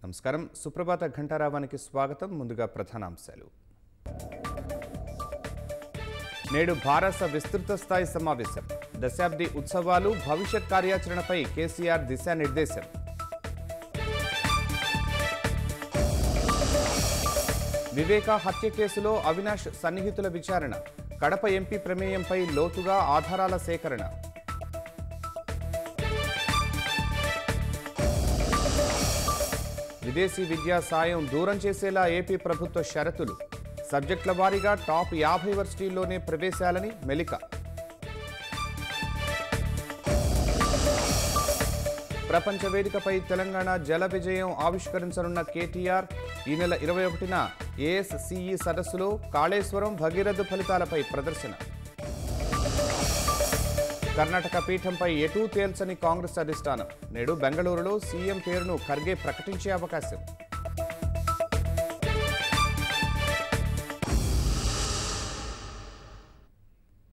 నమస్కారం సుప్రభాత ఘంటారావానికి స్వాగతం ముందుగా ప్రధానాంశాలు నేడు భారత విస్తృత స్థాయి సమావేశం దశాబ్ది ఉత్సవాలు భవిష్యత్ కార్యాచరణపై కేసీఆర్ దిశానిర్దేశం వివేక హత్య కేసులో అవినాష్ సన్నిహితుల విచారణ కడప ఎంపీ ప్రమేయంపై లోతుగా ఆధారాల సేకరణ విదేశీ విద్యా సాయం దూరం చేసేలా ఏపీ ప్రభుత్వ షరతులు సబ్జెక్టుల వారీగా టాప్ యాభై వర్సిటీల్లోనే ప్రవేశాలని మెలిక ప్రపంచ వేదికపై తెలంగాణ జల విజయం ఆవిష్కరించనున్న కేటీఆర్ ఈ నెల ఇరవై ఒకటిన ఏఎస్సిఈ సదస్సులో కాళేశ్వరం భగీరథ ఫలితాలపై ప్రదర్శన కర్ణాటక పీఠంపై ఎటూ తేల్చని కాంగ్రెస్ అధిష్టానం నేడు బెంగళూరులో సీఎం పేరును ఖర్గే ప్రకటించే అవకాశం